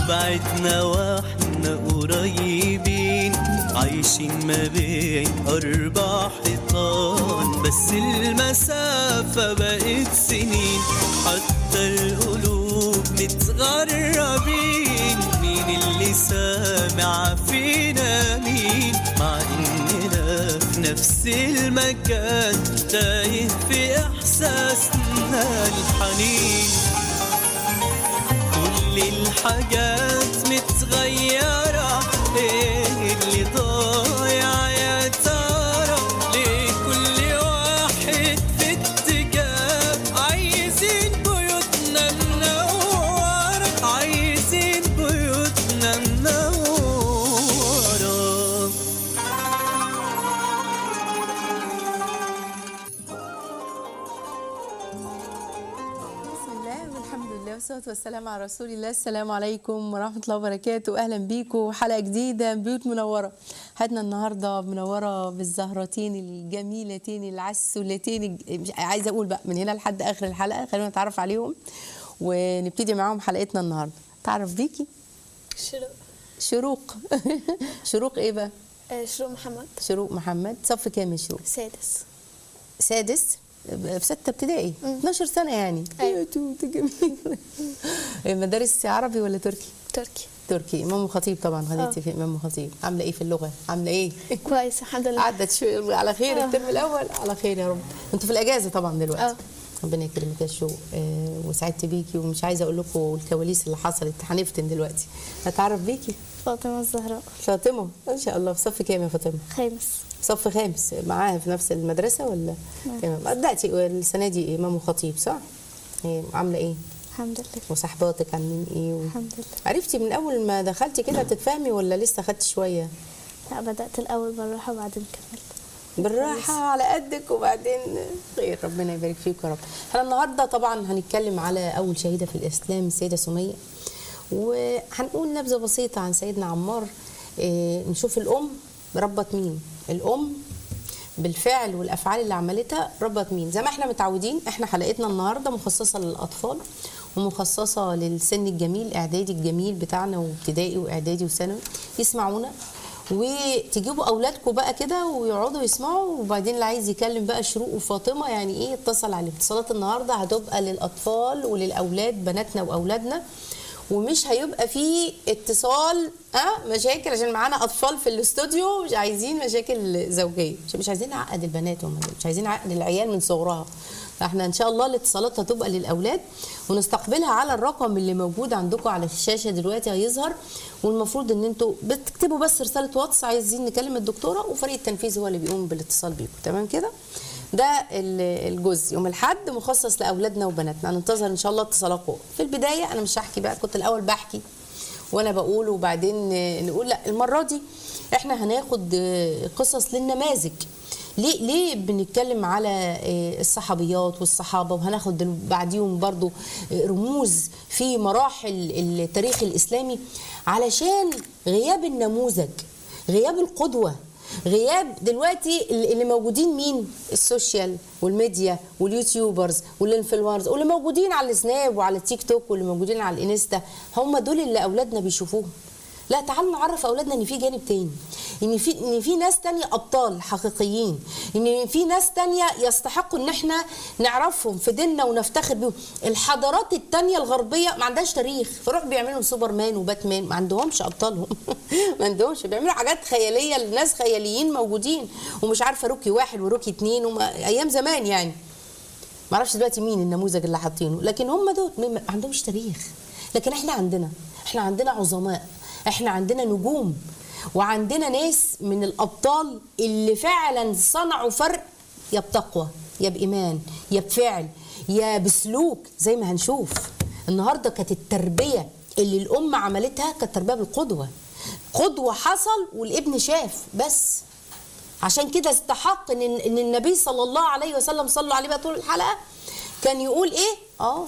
بعدنا واحنا قريبين عايشين ما بين أربع حيطان بس المسافة بقت سنين حتى القلوب متغربين مين اللي سامع فينا مين مع إننا في نفس المكان تايه في إحساسنا الحنين كل الحاجات متغيرة ايه اللي ضايع يا ترى ليه كل واحد في اتجاه عايزين بيوتنا منورة عايزين بيوتنا منورة بسم الله والحمد لله والصلاة والسلام على رسول الله السلام عليكم ورحمة الله وبركاته أهلا بيكم حلقة جديدة من بيوت منورة هاتنا النهاردة منورة بالزهرتين الجميلتين العسولتين الج- مش عايزة أقول بقى من هنا لحد آخر الحلقة خلينا نتعرف عليهم ونبتدي معاهم حلقتنا النهاردة تعرف بيكي شروق شروق شروق إيه بقى آه، شروق محمد شروق محمد صف كام يا شروق سادس سادس في ستة ابتدائي 12 سنة يعني أيوة. يا توت جميل مدارس عربي ولا تركي؟ تركي تركي امام خطيب طبعا غنيتي آه. في امام خطيب عامله ايه في اللغه عامله ايه كويس الحمد لله عدت شويه على خير آه. الترم الاول على خير يا رب انتوا في الاجازه طبعا دلوقتي آه. ربنا يكرمك يا شو آه وسعدت بيكي ومش عايزه اقول لكم الكواليس اللي حصلت هنفتن دلوقتي هتعرف بيكي فاطمة الزهراء فاطمه ان شاء الله في صف كام يا فاطمه خامس صف خامس معاها في نفس المدرسه ولا تمام بداتي السنه دي امام خطيب صح إيه، عامله ايه الحمد لله وصحباتك عاملين ايه و... الحمد لله عرفتي من اول ما دخلتي كده تتفاهمي ولا لسه خدت شويه لا بدأت الأول بالراحة وبعدين كملت بالراحه على قدك وبعدين خير ربنا يبارك فيك يا رب احنا النهارده طبعا هنتكلم على اول شهيده في الاسلام السيده سميه وهنقول نبذه بسيطه عن سيدنا عمار إيه نشوف الام ربت مين الام بالفعل والافعال اللي عملتها ربت مين زي ما احنا متعودين احنا حلقتنا النهارده مخصصه للاطفال ومخصصه للسن الجميل اعدادي الجميل بتاعنا وابتدائي واعدادي وثانوي يسمعونا وتجيبوا اولادكم بقى كده ويقعدوا يسمعوا وبعدين اللي عايز يكلم بقى شروق وفاطمه يعني ايه اتصل عليه اتصالات النهارده هتبقى للاطفال وللاولاد بناتنا واولادنا ومش هيبقى فيه اتصال اه مشاكل عشان معانا اطفال في الاستوديو مش عايزين مشاكل زوجيه مش, مش عايزين نعقد البنات هم مش عايزين نعقد العيال من صغرها فاحنا ان شاء الله الاتصالات هتبقى للاولاد ونستقبلها على الرقم اللي موجود عندكم على الشاشه دلوقتي هيظهر والمفروض ان انتوا بتكتبوا بس رساله واتس عايزين نكلم الدكتوره وفريق التنفيذي هو اللي بيقوم بالاتصال بيكم تمام كده ده ال- الجزء يوم الاحد مخصص لاولادنا وبناتنا هننتظر ان شاء الله اتصالاتكم في البدايه انا مش هحكي بقى كنت الاول بحكي وانا بقول وبعدين نقول لا المره دي احنا هناخد قصص للنماذج ليه ليه بنتكلم على آه، الصحابيات والصحابه وهناخد دل- بعديهم برضو آه، رموز في مراحل التاريخ الاسلامي علشان غياب النموذج غياب القدوه غياب دلوقتي اللي اللي موجودين مين السوشيال والميديا واليوتيوبرز والانفلونسرز واللي موجودين على السناب وعلى التيك توك واللي موجودين على الانستا هم دول اللي اولادنا بيشوفوهم لا تعالوا نعرف اولادنا ان في جانب تاني ان في ان في ناس تانية ابطال حقيقيين ان في ناس تانية يستحقوا ان احنا نعرفهم في ديننا ونفتخر بيهم الحضارات التانية الغربية ما عندهاش تاريخ فروح بيعملوا سوبرمان وباتمان ما عندهمش ابطالهم ما عندهمش بيعملوا حاجات خيالية لناس خياليين موجودين ومش عارفة روكي واحد وروكي اتنين وما ايام زمان يعني ما اعرفش دلوقتي مين النموذج اللي حاطينه لكن هم دول ما ما عندهمش تاريخ لكن احنا عندنا احنا عندنا عظماء احنا عندنا نجوم وعندنا ناس من الابطال اللي فعلا صنعوا فرق يا بتقوى يا بايمان يا بفعل يا بسلوك زي ما هنشوف النهارده كانت التربيه اللي الام عملتها كانت تربيه بالقدوه قدوه حصل والابن شاف بس عشان كده استحق ان ان النبي صلى الله عليه وسلم صلوا عليه بقى طول الحلقه كان يقول ايه اه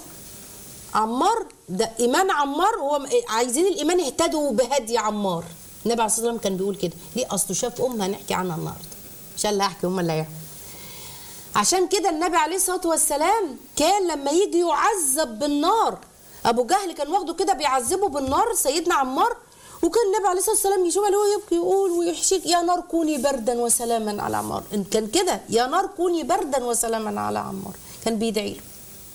عمار ده ايمان عمار هو عايزين الايمان يهتدوا بهدي عمار النبي عليه الصلاه والسلام كان بيقول كده ليه اصله شاف ام هنحكي عنها النهارده عشان اللي هحكي هم اللي هيحكوا عشان كده النبي عليه الصلاه والسلام كان لما يجي يعذب بالنار ابو جهل كان واخده كده بيعذبه بالنار سيدنا عمار وكان النبي عليه الصلاه والسلام يشوف اللي هو يبكي يقول ويحشيك يا نار كوني بردا وسلاما على عمار إن كان كده يا نار كوني بردا وسلاما على عمار كان بيدعي له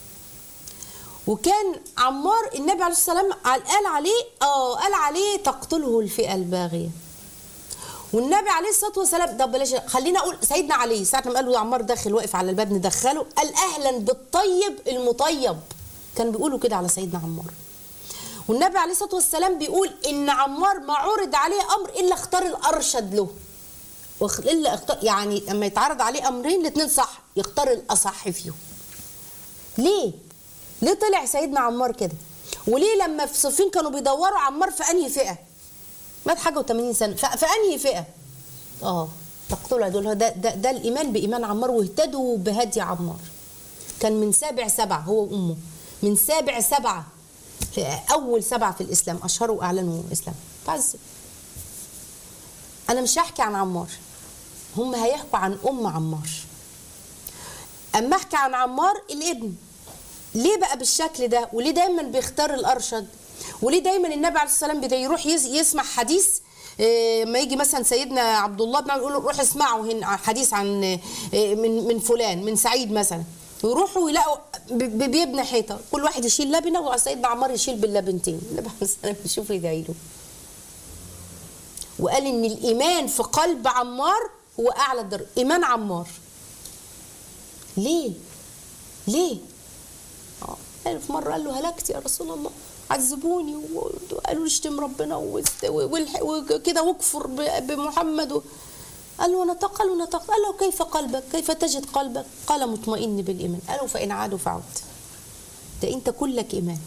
وكان عمار النبي عليه الصلاه والسلام قال عليه اه قال عليه تقتله الفئه الباغيه والنبي عليه الصلاه والسلام ده بلاش خلينا اقول سيدنا علي ساعه ما قالوا يا عمار داخل واقف على الباب ندخله قال اهلا بالطيب المطيب كان بيقولوا كده على سيدنا عمار والنبي عليه الصلاه والسلام بيقول ان عمار ما عرض عليه امر الا اختار الارشد له واخ- الا اختار يعني لما يتعرض عليه امرين الاثنين صح يختار الاصح فيهم ليه ليه طلع سيدنا عمار كده وليه لما في صفين كانوا بيدوروا عمار في انهي فئه مات حاجه و80 سنه ف- في انهي فئه اه تقتلوا دول ده, ده ده الايمان بايمان عمار واهتدوا بهدي عمار كان من سابع سبعه هو وامه من سابع سبعه في اول سبعه في الاسلام اشهروا واعلنوا الاسلام تعذب انا مش هحكي عن عمار هم هيحكوا عن ام عمار اما احكي عن عمار الابن ليه بقى بالشكل ده وليه دايما بيختار الارشد وليه دايما النبي عليه الصلاه والسلام بده يروح يس- يسمع حديث إيه، ما يجي مثلا سيدنا عبد الله بن عمرو يقول له روح اسمعوا هنا حديث عن إيه، من من فلان من سعيد مثلا يروحوا يلاقوا ب- ب- بيبني حيطه كل واحد يشيل لبنه وسيدنا عمار يشيل باللبنتين النبي عليه الصلاه والسلام يشوف يدعي له وقال ان الايمان في قلب عمار هو اعلى درجه ايمان عمار ليه ليه اه قال في مره قال له هلكت يا رسول الله عذبوني و- وقالوا لي اشتم ربنا واست- والح- وكده واكفر ب- بمحمد و- قال له نطق قال له نطق قال له كيف قلبك كيف تجد قلبك قال مطمئن بالايمان قالوا فان عادوا فعد ده انت كلك ايمان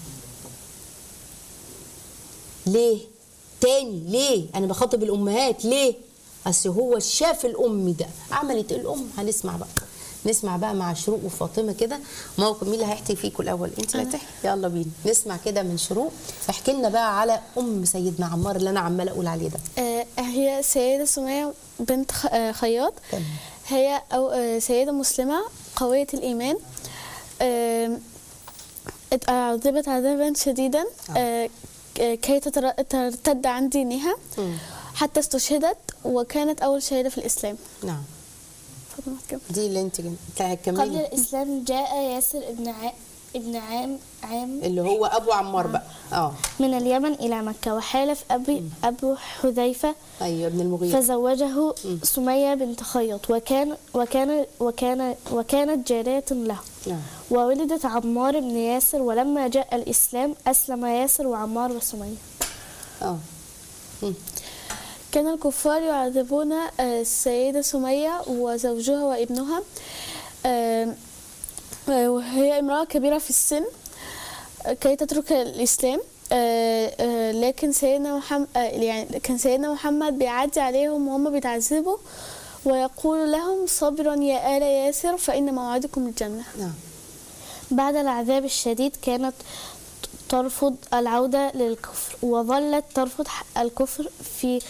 ليه تاني ليه انا بخاطب الامهات ليه اصل هو شاف الام ده عملت إيه الام هنسمع بقى نسمع بقى مع شروق وفاطمه كده موقف مين اللي هيحكي فيكم الاول انت اللي هتحكي يلا بينا نسمع كده من شروق احكي لنا بقى على ام سيدنا عمار اللي انا عماله اقول عليه ده آه، هي سيدة سمية بنت خ- آه، خياط تمام. هي أو آه، سيدة مسلمة قوية الإيمان آم، ات- عذبت عذابا شديدا آه، ك- كي تتر- ترتد عن دينها مم. حتى استشهدت وكانت أول شهيدة في الإسلام نعم فاطمة كم. دي اللي انت قبل كملي الإسلام جاء ياسر ابن ع... ابن عام عام اللي هو ابو عمار بقى اه من اليمن إلى مكة وحالف أبي أبو حذيفة ايوه ابن المغيره فزوجه سمية بنت خياط وكان وكان وكان وكانت جارية له نعم وولدت عمار بن ياسر ولما جاء الإسلام أسلم ياسر وعمار وسمية اه مم. كان الكفار يعذبون آه، السيدة سمية وزوجها وابنها آم، آه، وهي امرأة كبيرة في السن آه، كي تترك الإسلام آه، آه، لكن سيدنا محمد يعني كان سيدنا محمد بيعدي عليهم وهم بيتعذبوا ويقول لهم صبرا يا آل ياسر فإن موعدكم الجنة نعم بعد العذاب الشديد كانت ترفض العودة للكفر وظلت ترفض الكفر في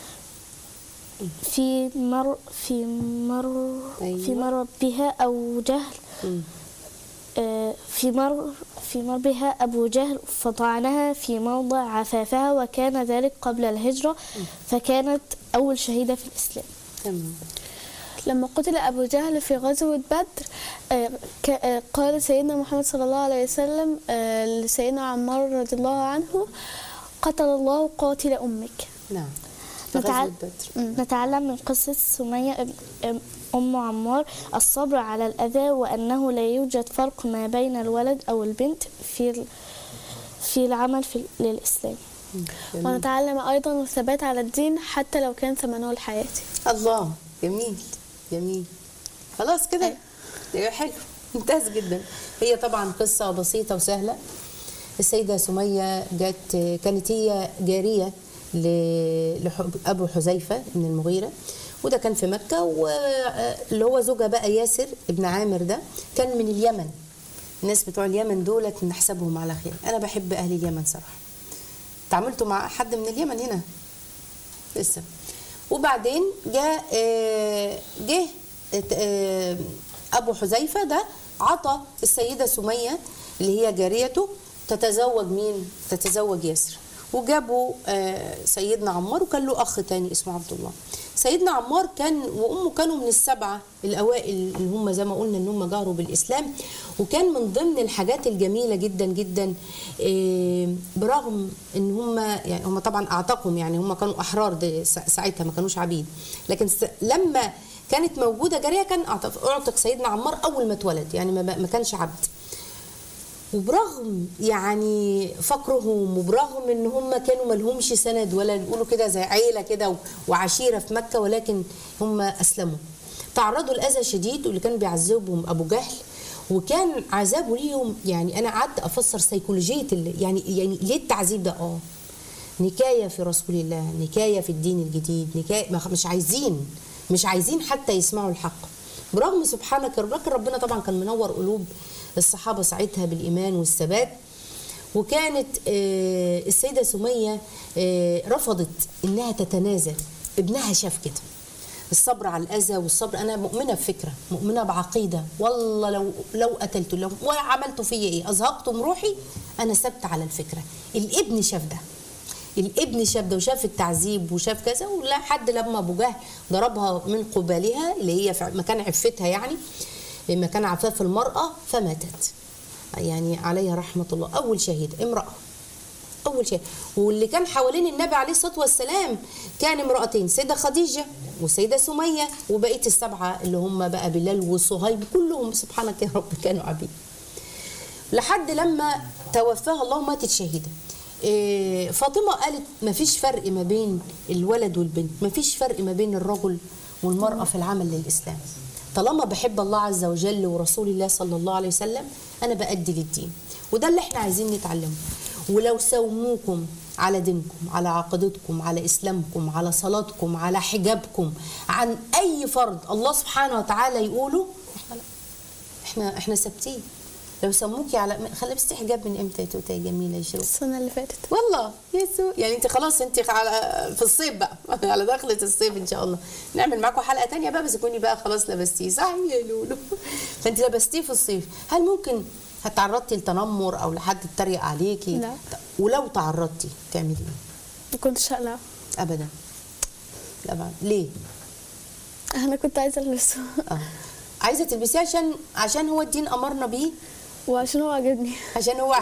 في مر في مر في أيوة. مر بها أو جهل مم. آه، في مر في مر بها أبو جهل فطعنها في موضع عفافها وكان ذلك قبل الهجرة فكانت أول شهيدة في الإسلام تمام لما قتل أبو جهل في غزوة بدر آه، ك- آه، قال سيدنا محمد صلى الله عليه وسلم آه، لسيدنا عمار رضي الله عنه قتل الله قاتل أمك نعم في نتع- غزوة بدر نتعلم من قصة سمية أم- أم- أم عمار الصبر على الأذى وأنه لا يوجد فرق ما بين الولد أو البنت في ال- في العمل في للإسلام جميل. ونتعلم أيضا الثبات على الدين حتى لو كان ثمنه الحياة الله جميل جميل خلاص كده يبقى حلو ممتاز جدا هي طبعا قصة بسيطة وسهلة السيدة سمية جت كانت هي جارية ل- لأبو حذيفة بن المغيرة وده كان في مكة واللي هو زوجها بقى ياسر ابن عامر ده كان من اليمن الناس بتوع اليمن دولت نحسبهم على خير أنا بحب أهل اليمن صراحة تعاملتوا مع حد من اليمن هنا لسه وبعدين جاء آه، جه آه، ابو حذيفه ده عطى السيده سميه اللي هي جاريته ت- تتزوج مين تتزوج ياسر وجابوا آه، سيدنا عمار وكان له اخ تاني اسمه عبد الله سيدنا عمار كان وامه كانوا من السبعه الاوائل اللي هم زي ما قلنا ان هم جاروا بالاسلام وكان من ضمن الحاجات الجميله جدا جدا آه، برغم ان هم يعني هم طبعا اعتقهم يعني هم كانوا احرار ده سا- ساعتها ما كانوش عبيد لكن س- لما كانت موجوده جاريه كان أعتق- اعتق سيدنا عمار اول ما اتولد يعني ما بقى- ما كانش عبد وبرغم يعني فقرهم وبرغم ان هم كانوا ملهمش سند ولا نقولوا كده زي عيله كده و- وعشيره في مكه ولكن هم اسلموا تعرضوا لاذى شديد واللي كان بيعذبهم ابو جهل وكان عذابه ليهم يعني انا قعدت افسر سيكولوجيه ال- يعني يعني ليه التعذيب ده اه نكايه في رسول الله نكايه في الدين الجديد نكايه ما- مش عايزين مش عايزين حتى يسمعوا الحق برغم سبحانك يا رب لكن ربنا طبعا كان منور قلوب الصحابه ساعتها بالايمان والثبات وكانت آه، السيده سميه آه، رفضت انها تتنازل ابنها شاف كده الصبر على الاذى والصبر انا مؤمنه بفكره مؤمنه بعقيده والله لو لو قتلته لو ولا عملتوا فيا ايه ازهقتم روحي انا ثابته على الفكره الابن شاف ده الابن شاف ده وشاف التعذيب وشاف كذا ولحد لما ابو جهل ضربها من قبالها اللي هي في مكان عفتها يعني مكان عفاف المراه فماتت يعني عليها رحمه الله اول شهيد امراه اول شيء واللي كان حوالين النبي عليه الصلاه والسلام كان امراتين سيده خديجه وسيده سميه وبقيه السبعه اللي هم بقى بلال وصهيب كلهم سبحانك يا رب كانوا عبيد لحد لما توفاها الله ماتت شهيده إيه، فاطمه قالت ما فيش فرق ما بين الولد والبنت ما فيش فرق ما بين الرجل والمراه في العمل للاسلام طالما بحب الله عز وجل ورسول الله صلى الله عليه وسلم انا بادي للدين وده اللي احنا عايزين نتعلمه ولو ساوموكم على دينكم على عقيدتكم على اسلامكم على صلاتكم على حجابكم عن اي فرض الله سبحانه وتعالى يقوله احنا لا احنا احنا ثابتين لو سموكي على خلي لبستي حجاب من امتى يا توته يا جميله يا شروق السنة اللي فاتت والله يسوع يعني انت خلاص انت على في الصيف بقى على دخلة الصيف ان شاء الله نعمل معاكم حلقه تانية بقى بس تكوني بقى خلاص لبستيه صح يا لولو فانت لبستيه في الصيف هل ممكن هتعرضتي لتنمر او لحد يتريق عليكي لا. ولو تعرضتي تعملي ايه ما كنتش هقلع ابدا لا بعد. ليه انا كنت عايزة البسه اه عايزه تلبسيه عشان عشان هو الدين امرنا بيه وعشان هو عجبني عشان هو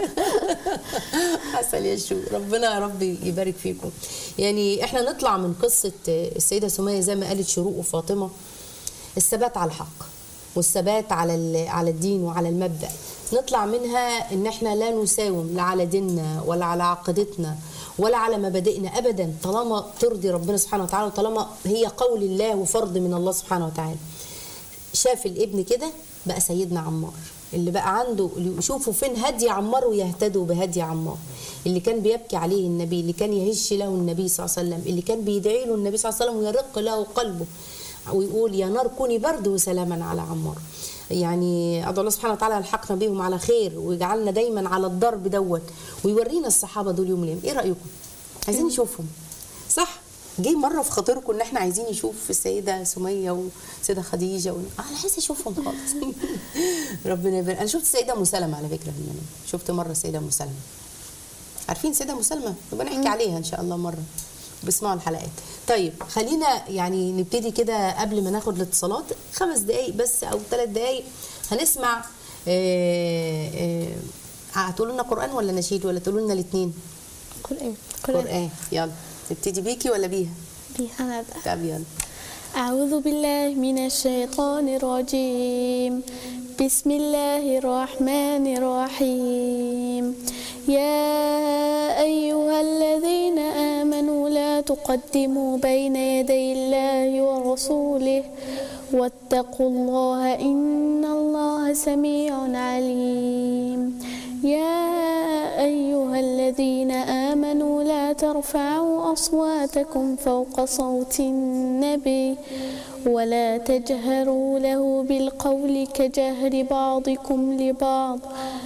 عسل يا شو ربنا يا رب يبارك فيكم يعني احنا نطلع من قصه السيده سميه زي ما قالت شروق وفاطمه الثبات على الحق والثبات على ال- على الدين وعلى المبدا نطلع منها ان احنا لا نساوم لا على ديننا ولا على عقيدتنا ولا على مبادئنا ابدا طالما ترضي ربنا سبحانه وتعالى وطالما هي قول الله وفرض من الله سبحانه وتعالى شاف الابن كده بقى سيدنا عمار اللي بقى عنده اللي يشوفوا فين هدي عمار ويهتدوا بهدي عمار اللي كان بيبكي عليه النبي اللي كان يهش له النبي صلى الله عليه وسلم اللي كان بيدعي له النبي صلى الله عليه وسلم ويرق له قلبه ويقول يا نار كوني برد وسلاما على عمار يعني ادعو الله سبحانه وتعالى يلحقنا بيهم على خير ويجعلنا دايما على الضرب دوت ويورينا الصحابه دول يوم القيامه ايه رايكم عايزين نشوفهم صح جه مره في خاطركم ان احنا عايزين نشوف السيده سميه والسيده خديجه و... آه انا عايزه اشوفهم خالص ربنا يبارك انا شفت السيده ام سلمه على فكره في المنام شفت مره السيده ام سلمه عارفين السيده ام سلمه نبقى نحكي عليها ان شاء الله مره بسمعوا الحلقات طيب خلينا يعني نبتدي كده قبل ما ناخد الاتصالات خمس دقايق بس او ثلاث دقايق هنسمع آه، آه، هتقولوا لنا قران ولا نشيد ولا تقولوا لنا الاثنين قرآن قران يلا نبتدي بيكي ولا بيها أنا أبدأ طب يلا أعوذ بالله من الشيطان الرجيم بسم الله الرحمن الرحيم يا أيها الذين آمنوا لا تقدموا بين يدي الله ورسوله واتقوا الله إن الله سميع عليم يا أيها الذين آمنوا لا ترفعوا أصواتكم فوق صوت النبي ولا تجهروا له بالقول كجهر بعضكم لبعض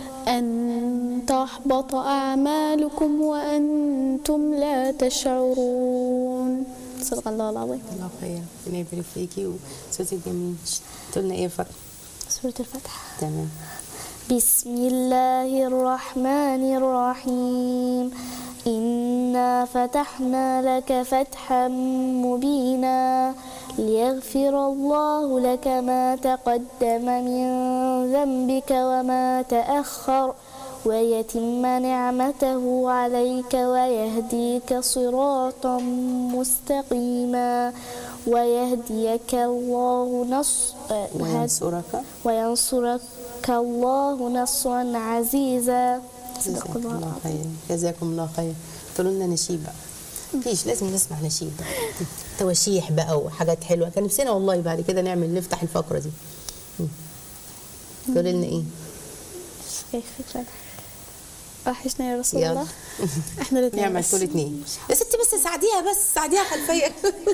أن تحبط أعمالكم وأنتم لا تشعرون صدق الله العظيم الله خير ربنا يبارك فيكي وصوتك جميل تقولنا ايه يا فاطمه سورة الفتح تمام بسم الله الرحمن الرحيم إنا فتحنا لك فتحا مبينا ليغفر الله لك ما تقدم من ذنبك وما تأخر ويتم نعمته عليك ويهديك صراطا مستقيما ويهديك الله نص وينصرك وينصرك الله نصرا عزيزا صدق جزاكم الله الله خير جزاكم الله خير قولوا لنا نشيد بقى مفيش لازم نسمع نشيد بقى تواشيح بقى وحاجات حلوه كان نفسنا والله بعد كده نعمل نفتح الفقره دي مم. تقولي لنا ايه ايه فكرة وحشنا يا رسول يلا. الله احنا الاثنين نعمل بس. كل اتنين يا ستي بس ساعديها بس ساعديها خلفيه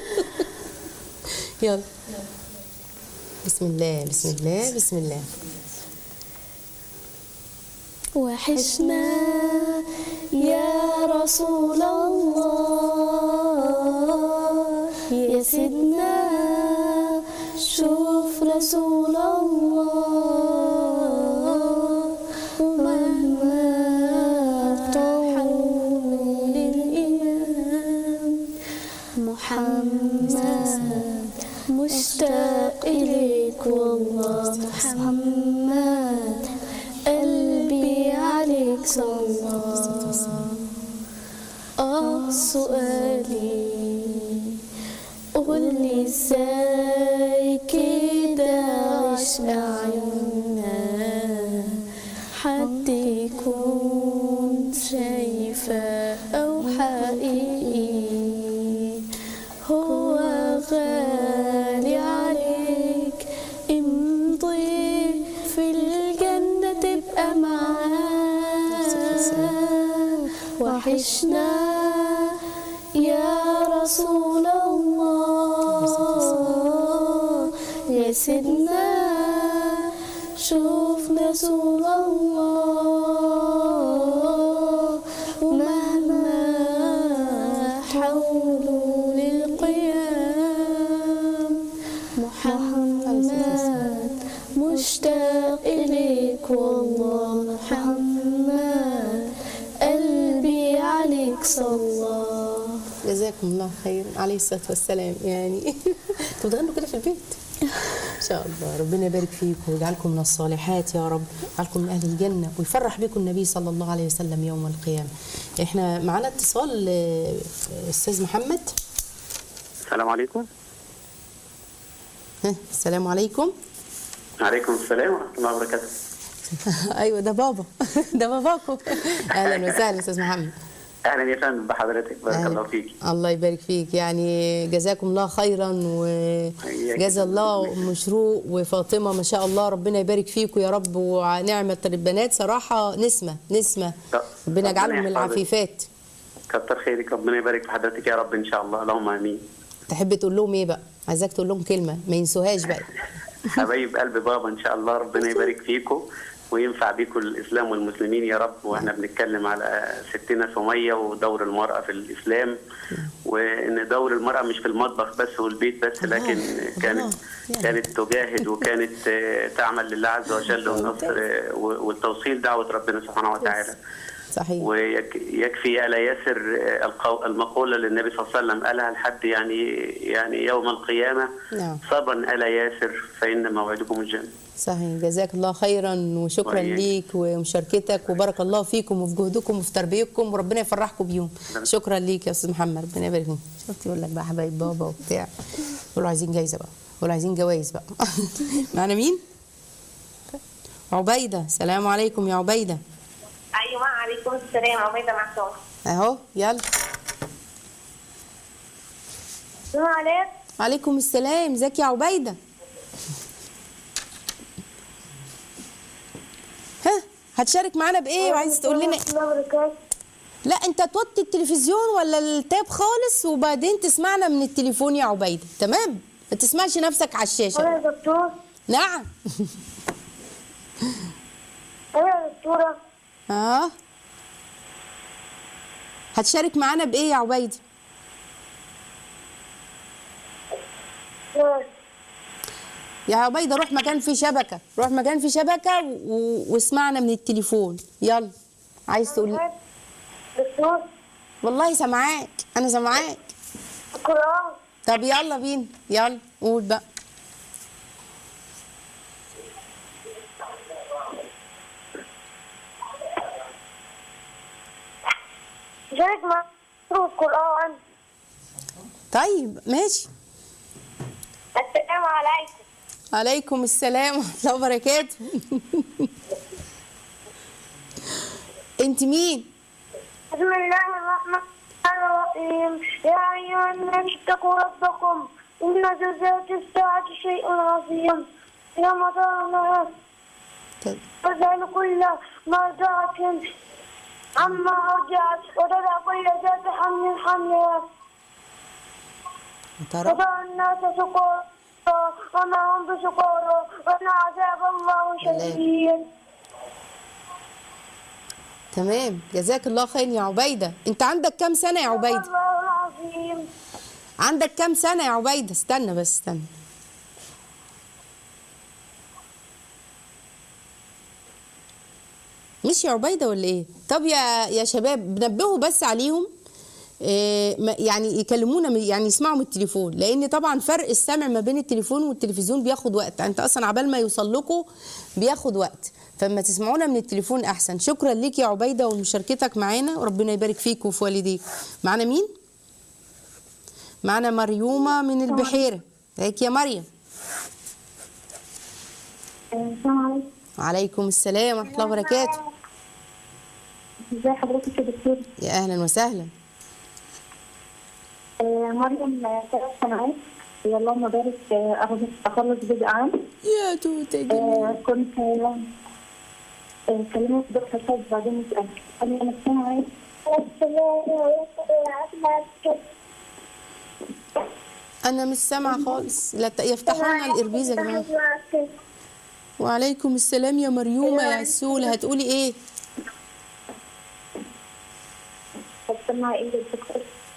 يلا بسم الله بسم الله بسم الله وحشنا يا رسول الله يا سيدنا شوف رسول الله ومهما طول الإمام محمد مشتاق إليك والله محمد قلبي عليك صلى آه سؤالي قول لي ازاي كده عشق عيوننا حد يكون شايفة أو حقيقي هو غالي عليك امضي في الجنة تبقى معاه وحشنا يا رسول الله يا سيدنا شوف رسول الله ومهما حولوا للقيام محمد مشتاق إليك والله محمد قلبي عليك صلى جزاكم الله خير عليه الصلاه والسلام يعني انتوا بتغنوا كده في البيت ان شاء الله ربنا يبارك فيكم ويجعلكم من الصالحات يا رب يجعلكم من اهل الجنه ويفرح بكم النبي صلى الله عليه وسلم يوم القيامه احنا معانا اتصال آه، استاذ محمد السلام عليكم ها، السلام عليكم عليكم السلام ورحمة الله وبركاته ايوه ده بابا ده باباكم اهلا وسهلا استاذ محمد أهلا يا فندم بحضرتك بارك أهلا. الله فيك الله يبارك فيك يعني جزاكم الله خيرا وجزا الله ام شروق وفاطمه ما شاء الله ربنا يبارك فيكم يا رب ونعمه البنات صراحه نسمه نسمه ربنا يجعلهم من يحفظك. العفيفات كتر خيرك ربنا يبارك في حضرتك يا رب إن شاء الله اللهم آمين تحب تقول لهم ايه بقى عايزاك تقول لهم كلمه ما ينسوهاش بقى حبايب قلب بابا إن شاء الله ربنا يبارك فيكم وينفع بيكم الإسلام والمسلمين يا رب وإحنا بنتكلم على ستنا سمية ودور المرأة في الإسلام وإن دور المرأة مش في المطبخ بس والبيت بس الله، لكن كانت الله. كانت تجاهد وكانت آه، تعمل لله عز وجل والنصر آه، والتوصيل دعوة ربنا سبحانه وتعالى صحيح ويكفي ألا ياسر القو- المقولة اللي النبي صلى الله عليه وسلم قالها لحد يعني يعني يوم القيامة نعم. صبرا ألا ياسر فإن موعدكم الجنة صحيح جزاك الله خيرا وشكرا وإياك. ليك ومشاركتك وبارك الله فيكم وفي جهدكم وفي تربيتكم وربنا يفرحكم بيوم شكرا ليك يا استاذ محمد ربنا يبارك فيك شفت يقول لك بقى حبايب بابا وبتاع يقولوا عايزين جايزه بقى يقولوا عايزين جوائز بقى معنا مين عبيده السلام عليكم يا عبيده ايوه عليكم السلام عبيده معصوم اهو يلا السلام عليكم عليكم السلام ازيك يا عبيده ها هتشارك معانا بايه وعايز تقول لنا ورحمة الله وبركاته لا انت توطي التلفزيون ولا التاب خالص وبعدين تسمعنا من التليفون يا عبيده تمام ما تسمعش نفسك على الشاشه انا يا دكتور نعم انا يا دكتوره اه هتشارك معانا بايه يا عبيده يا عبيده روح مكان فيه شبكه روح مكان فيه شبكه و... واسمعنا من التليفون يلا عايز تقول دكتور والله سامعاك انا سامعاك القرآن طب يلا بينا يلا قول بقى شارك مع القرآن طيب ماشي السلام عليكم عليكم السلام ورحمه الله وبركاته انت مين بسم الله الرحمن الرحيم يا أيها الناس اتقوا ربكم إن زلزلة الساعة شيء عظيم يوم ترونها طيب. تذهل كل مرضعة عما أرجعت وتضع كل ذات حمل حملها ترى وترى الناس سكارى وما هم بسكارى وأن عذاب الله شديد تمام جزاك الله خير يا عبيده انت عندك كام سنه يا عبيده الله العظيم عندك كام سنه يا عبيده استنى بس استنى مش يا عبيده ولا ايه طب يا يا شباب بنبهوا بس عليهم إيه ما- يعني يكلمونا من- يعني يسمعوا من التليفون لان طبعا فرق السمع ما بين التليفون والتلفزيون بياخد وقت انت اصلا عبال ما يوصل لكم بياخد وقت فما تسمعونا من التليفون احسن شكرا ليك يا عبيده ومشاركتك معانا وربنا يبارك فيك وفي والديك معانا مين معانا مريومه من البحيره ازيك يا مريم السلام عليكم وعليكم السلام ورحمه الله وبركاته ازي حضرتك يا دكتور يا اهلا وسهلا آه، مريم ثلاث سنوات اللهم بارك آه، أخذت تخلص جزء عام يا توته جميل آه، كنت آه، آه، كلمت دكتور فاز بعدين نسأل قال لي أنا سامعة انا مش سامعه خالص لا ت- يفتحوا لنا الاربيز يا جماعه وعليكم السلام يا مريومه يا سوله هتقولي ايه سامعة إيه يا دكتور؟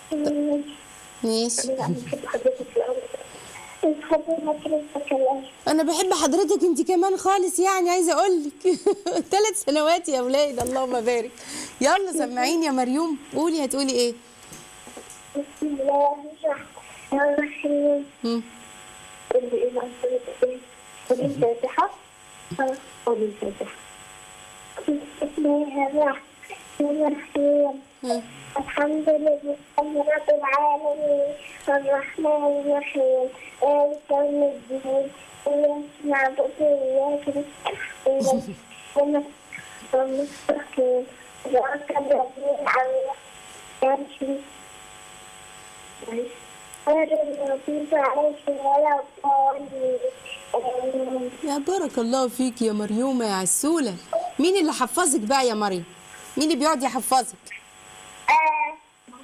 ماشي أنا بحب حضرتك في الأول بحب حضرتك الأول انا بحب حضرتك انت كمان خالص يعني عايزه اقول لك ثلاث سنوات يا اولاد اللهم بارك يلا سمعيني يا مريوم قولي هتقولي ايه بسم الله الرحمن الرحيم مم. قولي إيه بقى؟ قولي الفاتحة قولي الفاتحة بسم الله الرحمن الرحيم مم. الحمد لله رب العالمين الرحمن الرحيم مالك يوم الدين إياك نعبد وإياك نستعين اهدنا الصراط المستقيم صراط الذين أنعمت عليهم غير المغضوب عليهم ولا الضالين آمين. يا بارك الله فيك يا مريومه يا عسوله مين اللي حفظك بقى يا مريم مين اللي بيقعد يحفظك آه.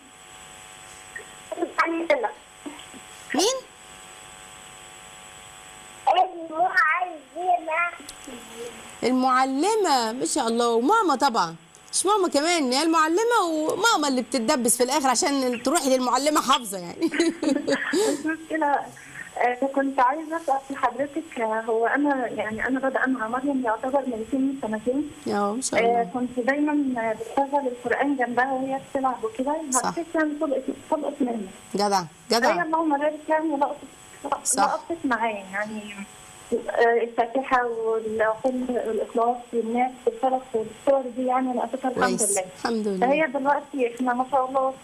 عندنا مين المعلمة المعلمه ما شاء الله وماما طبعا مش ماما كمان هي المعلمه وماما اللي بتتدبس في الاخر عشان تروحي للمعلمه حافظه يعني مش مشكلة آه، كنت عايزة أسأل حضرتك آه، هو أنا يعني أنا بادئة مع مريم يعتبر من من سنتين يا ما شاء آه، الله كنت دايما آه، بشغل القرآن جنبها وهي بتلعب وكده صح. حسيت يعني طلقت طلقت مني جدع هي جدع اللهم بارك يعني لقطت صح. لقطت معايا يعني آه، الفاتحة والقل والإخلاص والناس والفلق والصور دي يعني لقطتها الحمد كويس لله الحمد لله فهي دلوقتي احنا ما شاء الله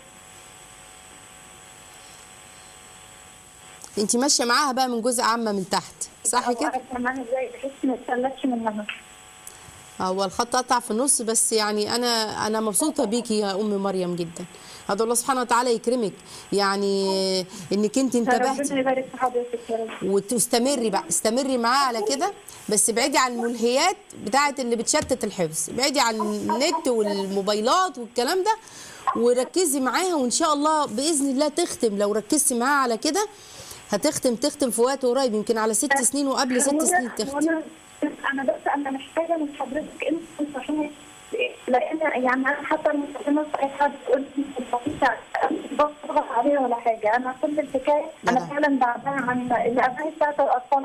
انت ماشيه معاها بقى من جزء عامه من تحت صح كده أنا كمان ازاي بحس ما اتسلتش منها هو الخط قطع في النص بس يعني انا انا مبسوطه بيكي يا ام مريم جدا هذا الله سبحانه وتعالى يكرمك يعني انك انت انتبهتي ربنا يبارك في حضرتك يا رب وتستمري بقى استمري معاه على كده بس ابعدي عن الملهيات بتاعه اللي بتشتت الحفظ ابعدي عن النت والموبايلات والكلام ده وركزي معاها وان شاء الله باذن الله تختم لو ركزتي معاها على كده هتختم تختم في وقت قريب يمكن على ست سنين وقبل ست سنين تختم وانا انا بس انا محتاجه من حضرتك انت تنصحيني لان يعني انا حتى لما اي حد يقول لي بسيطه بضغط عليه ولا حاجه انا كل الحكايه انا جدع. فعلا بعدها عن الابناء بتاعت الاطفال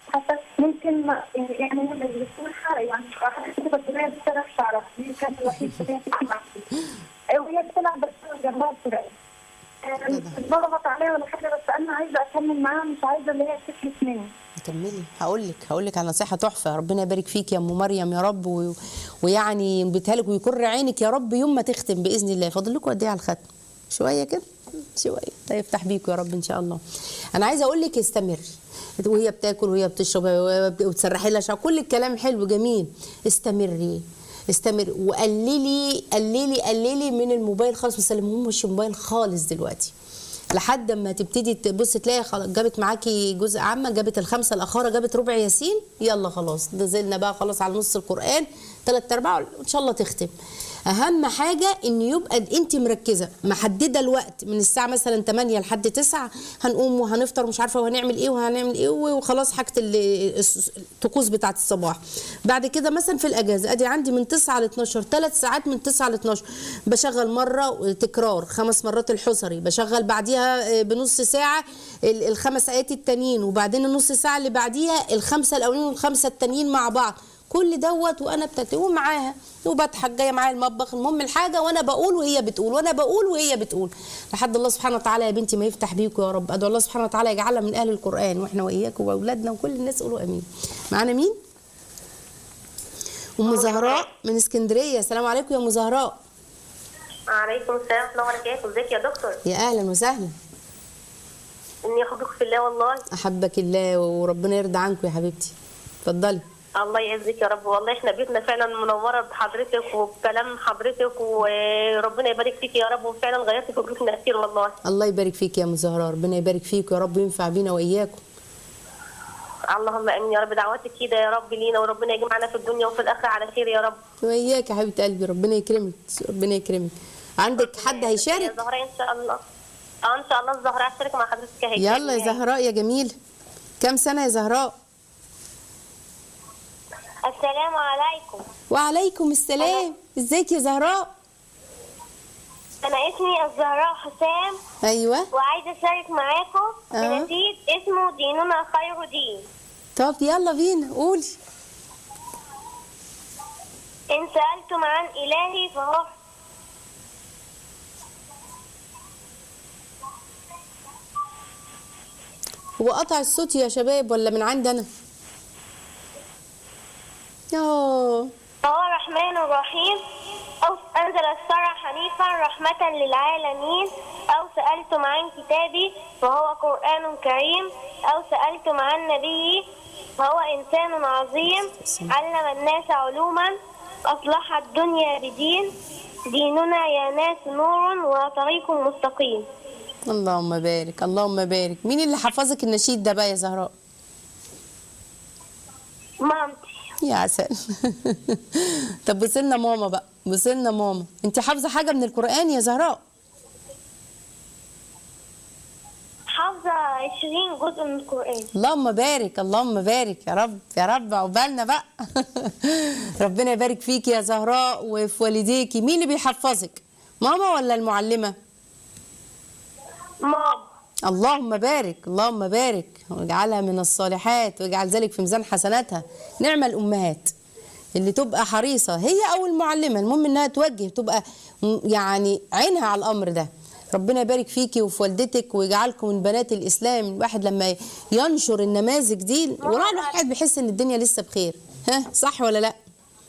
حتى ممكن ما يعني من السمحة يعني كنت بتلاقيها بتلعب شعرها دي كانت الوحيدة اللي هي بتلعب وهي بتلعب بس جنبها بسرعة ضغط عليها ولا حاجة بس أنا عايزة أكمل معاها مش عايزة اللي هي تفلت مني كملي هقول لك هقول لك على نصيحه تحفه ربنا يبارك فيك يا ام مريم يا رب و... ويعني ينبتها لك ويكر عينك يا رب يوم ما تختم باذن الله فاضل لكم قد ايه على الختم شويه كده شويه الله يفتح بيكم يا رب ان شاء الله انا عايزه اقول لك استمري وهي بتاكل وهي بتشرب وتسرحي لها شعر كل الكلام حلو جميل استمري استمري وقللي قللي قللي من الموبايل خالص ما تسلمهمش الموبايل خالص دلوقتي لحد ما تبتدي تبص تلاقي خلاص جابت معاكي جزء عامه جابت الخمسه الاخاره جابت ربع ياسين يلا خلاص نزلنا بقى خلاص على نص القران ثلاث ارباع ان شاء الله تختم اهم حاجه ان يبقى انت مركزه محدده الوقت من الساعه مثلا 8 لحد 9 هنقوم وهنفطر ومش عارفه وهنعمل ايه وهنعمل ايه وخلاص حاجه ال- الس- الطقوس بتاعه الصباح بعد كده مثلا في الاجازه ادي عندي من 9 ل 12 ثلاث ساعات من 9 ل 12 بشغل مره تكرار خمس مرات الحصري بشغل بعديها بنص ساعه ال- الخمس ايات التانيين وبعدين النص ساعه اللي بعديها الخمسه الاولين والخمسه التانيين مع بعض كل دوت وانا بتتوه معاها وبضحك جايه معايا المطبخ المهم الحاجه وانا بقول وهي بتقول وانا بقول وهي بتقول لحد الله سبحانه وتعالى يا بنتي ما يفتح بيكم يا رب ادعو الله سبحانه وتعالى يجعلها من اهل القران واحنا واياكم واولادنا وكل الناس قولوا امين معانا مين ام زهراء من اسكندريه السلام عليكم يا ام زهراء عليكم السلام ورحمة الله وبركاته، ازيك يا دكتور؟ يا اهلا وسهلا إني أحبك في الله والله، احبك الله وربنا يرضى عنكم يا حبيبتي اتفضلي الله يعزك يا رب، والله إحنا بيوتنا فعلا منورة بحضرتك وبكلام حضرتك وربنا يبارك فيك يا رب وفعلا غيرت في بيوتنا كتير والله. الله يبارك فيك يا ام زهراء ربنا يبارك فيك يا رب وينفع بينا واياكم اللهم آمين يا رب دعواتك كده يا رب لينا وربنا يجمعنا في الدنيا وفي الآخرة على خير يا رب. وإياك يا حبيبة قلبي ربنا يكرمك ربنا يكرمك عندك حد يا هيشارك زهراء إن شاء الله. اه ان شاء الله الزهراء هشترك مع حضرتك اهي يلا يا زهراء يا جميل كم سنة يا زهراء السلام عليكم وعليكم السلام ازيك يا زهراء أنا اسمي الزهراء حسام ايوه وعايزة أشارك معاكم آه. بنشيد اسمه ديننا خير دين طب يلا بينا قولي إن سألتم عن إلهي فهو هو قطع الصوت يا شباب ولا من عندي انا اه فهو الرحمن الرحيم أو أنزل الشرع حنيفا رحمة للعالمين أو سألتم عن كتابي فهو قرآن كريم أو سألتم عن نبيي فهو إنسان عظيم علم الناس علوما أصلح الدنيا بدين ديننا يا ناس نور وطريق مستقيم اللهم بارك اللهم بارك مين اللي حفظك النشيد ده بقى يا زهراء مامتي يا عسل طب بصي لنا ماما بقى بصي لنا ماما انت حافظه حاجه من القران يا زهراء حافظة 20 جزء من القرآن اللهم بارك اللهم بارك يا رب يا رب عقبالنا بقى ربنا يبارك فيك يا زهراء وفي والديكي مين اللي بيحفظك ماما ولا المعلمه ماما اللهم بارك اللهم بارك واجعلها من الصالحات واجعل ذلك في ميزان حسناتها نعم الامهات اللي تبقى حريصه هي او المعلمه المهم انها توجه تبقى م- يعني عينها على الامر ده ربنا يبارك فيكي وفي والدتك ويجعلكم من بنات الاسلام الواحد لما ينشر النماذج دي وراء الواحد بيحس ان الدنيا لسه بخير ها صح ولا لا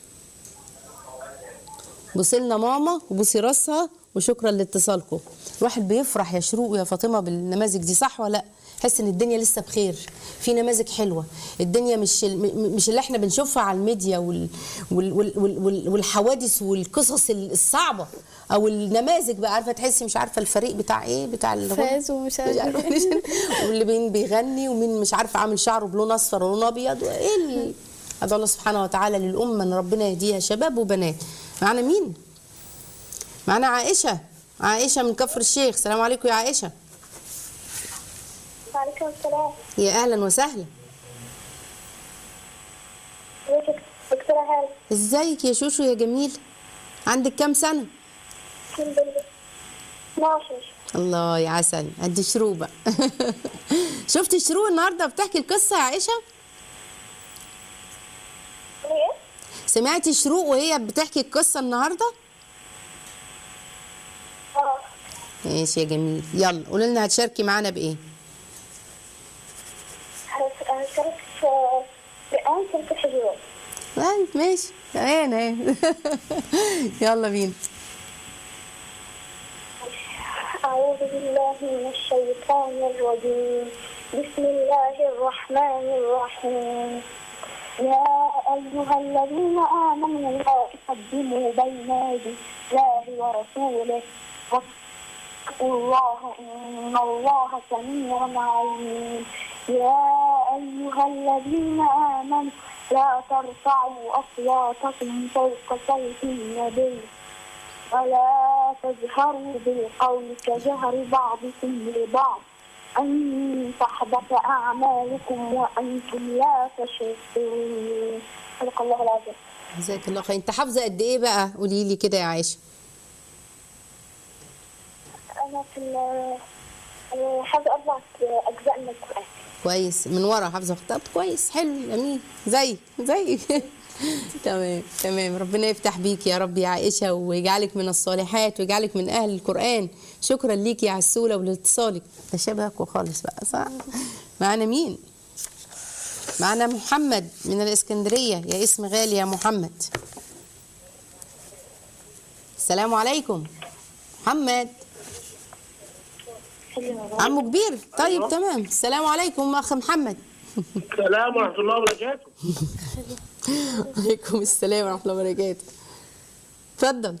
بوسي لنا ماما وبوسي راسها وشكرا لاتصالكم الواحد بيفرح يا شروق ويا فاطمه بالنماذج دي صح ولا لا حس ان الدنيا لسه بخير في نماذج حلوه الدنيا مش ال- م- مش اللي احنا بنشوفها على الميديا وال وال وال وال وال والحوادث والقصص الصعبه او النماذج بقى عارفه تحسي مش عارفه الفريق بتاع ايه بتاع الغنى. فاز ومش عارفة مش عارفة مين- واللي مين بيغني ومين مش عارفه عامل شعره بلون اصفر ولون ابيض وايه ال- ادعو الله سبحانه وتعالى للامه ان ربنا يهديها شباب وبنات معانا مين معانا عائشه عائشه من كفر الشيخ السلام عليكم يا عائشه وعليكم السلام يا اهلا وسهلا ازيك دكتورة هالة ازيك يا شوشو يا جميل عندك كام سنه الحمد لله 12 الله يا عسل قد شروق بقى شفتي شروق النهارده بتحكي القصه يا عائشه سمعتي شروق وهي بتحكي القصه النهارده اه ماشي يا جميل يلا قولي لنا هتشاركي معانا بايه هس- هشارك في بآن سورة الحجرات طيب ماشي تمام اهي يلا بينا أعوذ بالله من الشيطان الرجيم بسم الله الرحمن الرحيم يا أيها الذين آمنوا لا تقدموا بين يدي الله ورسوله واتقوا الله إن الله سميع عليم يا أيها الذين آمنوا لا ترفعوا أصواتكم فوق صوت النبي ولا تجهروا بالقول كجهر بعضكم لبعض أن تحبط أعمالكم وأنتم لا تشعرون صدق الله العظيم جزاك الله خير انت حافظه قد ايه بقى قولي لي كده يا عائشه أنا في ال- أنا حافظة أربع أجزاء من القرآن كويس من ورا حافظه طب كويس حلو جميل زي زي تمام تمام ربنا يفتح بيك يا رب يا عائشه ويجعلك من الصالحات ويجعلك من اهل القران شكرا ليك يا عسوله ولاتصالك ده شبهك خالص بقى صح معانا مين معانا محمد من الاسكندريه يا اسم غالي يا محمد السلام عليكم محمد عمو كبير طيب تمام السلام عليكم اخ محمد السلام ورحمة الله وبركاته عليكم السلام ورحمه الله وبركاته اتفضل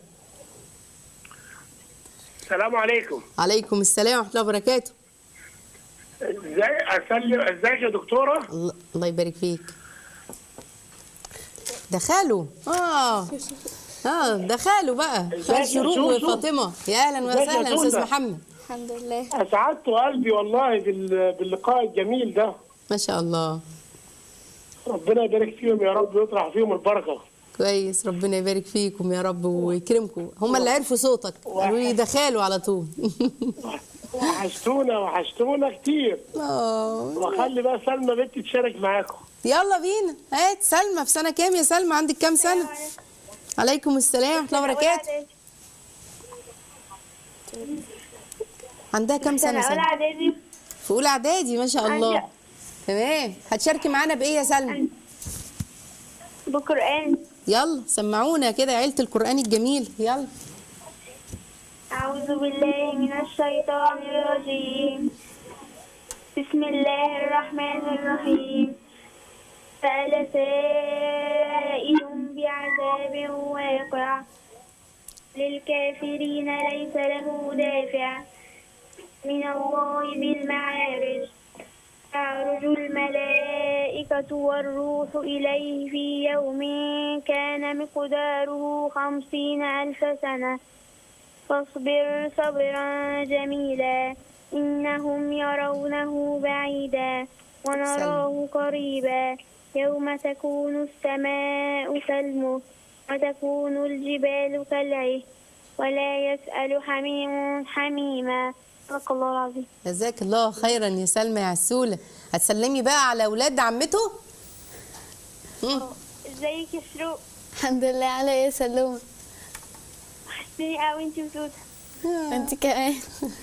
السلام عليكم عليكم السلام ورحمه الله وبركاته ازاي اسلم ازيك يا دكتورة الله الله يبارك فيك ده خاله اه اه ده خاله بقى ازيك خال يا شروق سوسو؟ وفاطمه يا اهلا ازيك يا وسهلا استاذ سوسة؟ محمد الحمد لله اسعدت قلبي والله بال- باللقاء الجميل ده ما شاء الله ربنا يبارك فيهم يا رب ويطرح فيهم البركة كويس ربنا يبارك فيكم يا رب ويكرمكم هم اللي عرفوا صوتك قالوا لي ده خاله على طول وحشتونا وحشتونا كتير اه واخلي بقى سلمى بنتي تشارك معاكم يلا بينا هات سلمى في سنه كام يا سلمى عندك كام سنه عليكم السلام ورحمه الله وبركاته عندها كام سنه أولى سلمى إعدادي في اولى اعدادي ما شاء الله عندي- تمام هتشاركي معانا بايه يا سلمى بقرآن يلا سمعونا كده يا عيله القران الجميل يلا أعوذ بالله من الشيطان الرجيم بسم الله الرحمن الرحيم سأل سائل بعذاب واقع للكافرين ليس له دافع من الله ذي المعارج تعرج الملائكة والروح إليه في يوم كان مقداره خمسين ألف سنة فاصبر صبرا جميلا إنهم يرونه بعيدا ونراه قريبا يوم تكون السماء كالمهل وتكون الجبال كالعهن ولا يسأل حميم حميما صدق الله العظيم جزاك الله خيرا يا سلمى يا عسوله هتسلمي بقى على اولاد عمته مم. ازيك يا شروق الحمد لله على ايه سلوم وحشتني قوي انتي وتوته انت كمان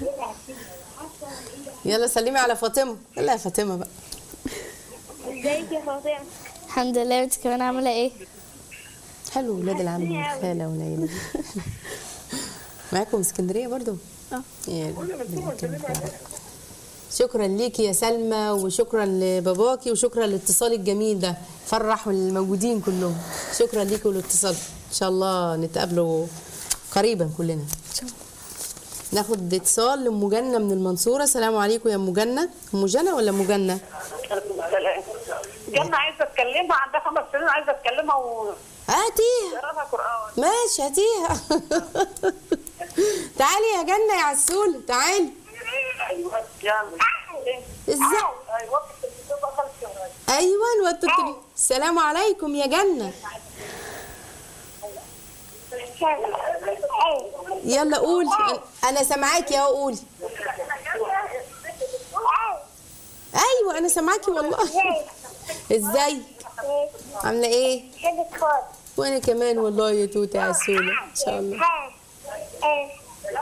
يلا سلمي على فاطمه يلا يا فاطمه بقى ازيك يا فاطمه الحمد لله انت كمان عامله ايه حلو ولاد العم والخاله والعيله معاكم اسكندريه برضو اه. يا ربنا يكرمكم. شكرا ليكي يا سلمى وشكرا لباباكي وشكرا للاتصال الجميل ده فرح الموجودين كلهم شكرا ليكي والاتصال ان شاء الله نتقابلوا قريبا كلنا ناخد اتصال لام جنه من المنصوره السلام عليكم يا ام جنه ام جنه ولا ام جنه جنة عايزة اتكلمها عندها خمس سنين عايزة اتكلمها وقراها هاتيها قرآن ماشي هاتيها تعالي يا جنه يا عسول تعالي ايوه يلا ازاي ايوه ايوه الواد التلي- السلام عليكم يا جنه يلا قولي انا سامعاكي اهو قولي ايوه انا سامعاكي والله ازاي عامله ايه وانا كمان والله يا توته عسوله ان شاء الله ها آه.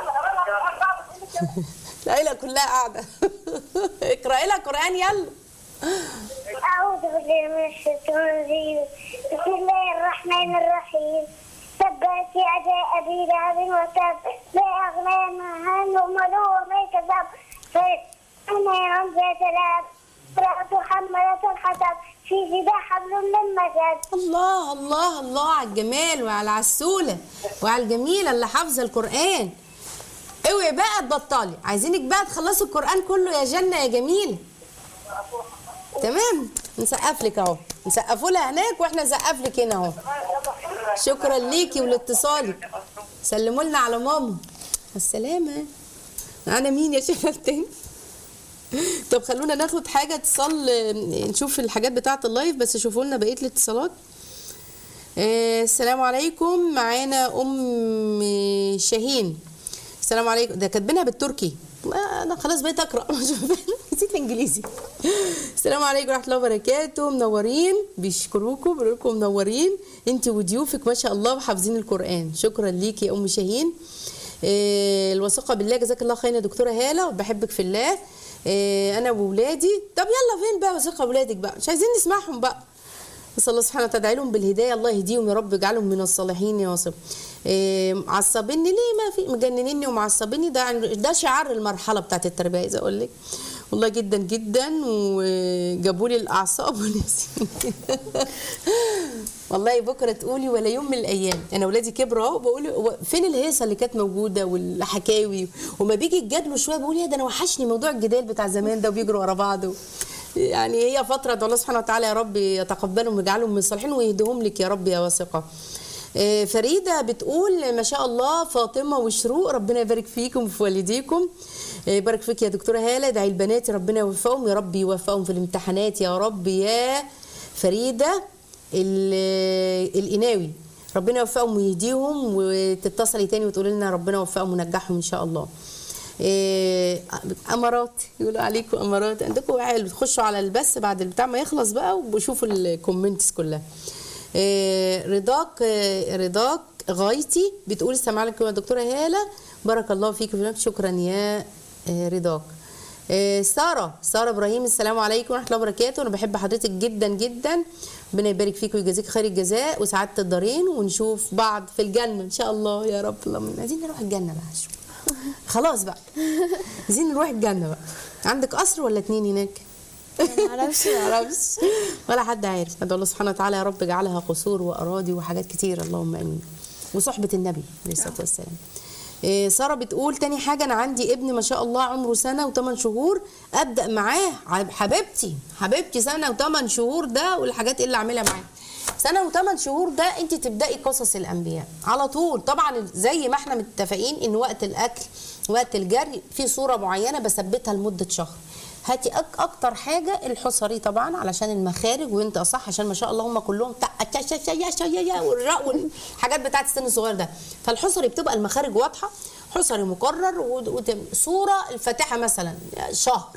العيله كلها قاعده اقراي لها قران يلا أعوذ بالله من الشيطان الرجيم بسم الله الرحمن الرحيم تبت يدا أبي لهب وتب ما أغنى عنه ماله وما كسب فأنا يوم ذات لهب امرأة حمالة الحطب في جيدها حبل من مسد الله الله الله على الجمال وعلى العسوله وعلى الجميله اللي حافظه القران اوعي بقى تبطلي عايزينك بقى تخلصي القران كله يا جنه يا جميله تمام نسقف لك اهو نسقفوا لها هناك واحنا نسقف لك هنا اهو شكرا ليكي ولاتصالك سلموا لنا على ماما السلامه انا مين يا شباب تاني طب خلونا ناخد حاجه اتصال آه، نشوف الحاجات بتاعه اللايف بس شوفوا لنا بقيه الاتصالات آه، السلام عليكم معانا ام شاهين السلام عليكم ده كاتبينها بالتركي ما انا خلاص بقيت اقرا نسيت الانجليزي السلام عليكم ورحمه الله وبركاته منورين بيشكروكم بيقولوا لكم منورين انت وضيوفك ما شاء الله وحافظين القران شكرا ليكي يا ام شاهين آه، الوثيقه بالله جزاك الله خير يا دكتوره هاله وبحبك في الله آه، انا وولادي طب يلا فين بقى وثيقه ولادك بقى مش عايزين نسمعهم بقى نسال الله سبحانه وتعالى لهم بالهدايه الله يهديهم يا رب يجعلهم من الصالحين يا واصب إيه معصبيني ليه ما في مجننيني ومعصبيني ده ده شعار المرحله بتاعت التربيه عايزه اقول لك والله جدا جدا وجابوا لي الاعصاب والنفسية. والله بكره تقولي ولا يوم من الايام انا اولادي كبروا اهو بقول هو فين الهيصه اللي كانت موجوده والحكاوي وما بيجي يتجادلوا شويه بقول يا ده انا وحشني موضوع الجدال بتاع زمان ده وبيجروا ورا بعض و... يعني هي فتره ادعو الله سبحانه وتعالى يا رب يتقبلهم ويجعلهم من الصالحين ويهديهم لك يا رب يا واثقه آه، فريده بتقول ما شاء الله فاطمه وشروق ربنا يبارك فيكم وفي والديكم آه، يبارك فيك يا دكتوره هاله ادعي البنات ربنا يوفقهم يا رب يوفقهم في الامتحانات يا رب يا فريده ال- القناوي ربنا يوفقهم ويهديهم وتتصلي تاني وتقولي لنا ربنا يوفقهم وينجحهم ان شاء الله إيه، امارات يقولوا عليكم امارات عندكم عيال تخشوا على البث بعد البتاع ما يخلص بقى وشوفوا الكومنتس كلها إيه، رضاك إيه، رضاك غايتي بتقول السلام عليكم يا دكتوره هاله بارك الله فيك وفيك شكرا يا إيه، رضاك إيه، ساره ساره ابراهيم السلام عليكم ورحمه الله وبركاته انا بحب حضرتك جدا جدا ربنا يبارك فيك ويجازيك خير الجزاء وسعاده الدارين ونشوف بعض في الجنه ان شاء الله يا رب اللهم عايزين نروح الجنه بقى شوف خلاص بقى عايزين نروح الجنه بقى عندك قصر ولا اتنين هناك معرفش. معرفش ولا حد عارف ادعو الله سبحانه وتعالى يا رب اجعلها قصور واراضي وحاجات كتير اللهم امين وصحبه النبي عليه الصلاه والسلام إيه، ساره بتقول تاني حاجه انا عندي ابن ما شاء الله عمره سنه وثمان شهور ابدا معاه ع- حبيبتي حبيبتي سنه وثمان شهور ده والحاجات اللي اعملها معاه سنه وثمان شهور ده انت تبداي قصص الانبياء على طول طبعا زي ما احنا متفقين ان وقت الاكل وقت الجري في صوره معينه بثبتها لمده شهر هاتي أك اكتر حاجه الحصري طبعا علشان المخارج وانت صح عشان ما شاء الله هم كلهم تق- تش- تش- تش- تش- والراء والحاجات بتاعت السن الصغير ده فالحصري بتبقى المخارج واضحه حصري مكرر وت- وت- صوره الفاتحه مثلا شهر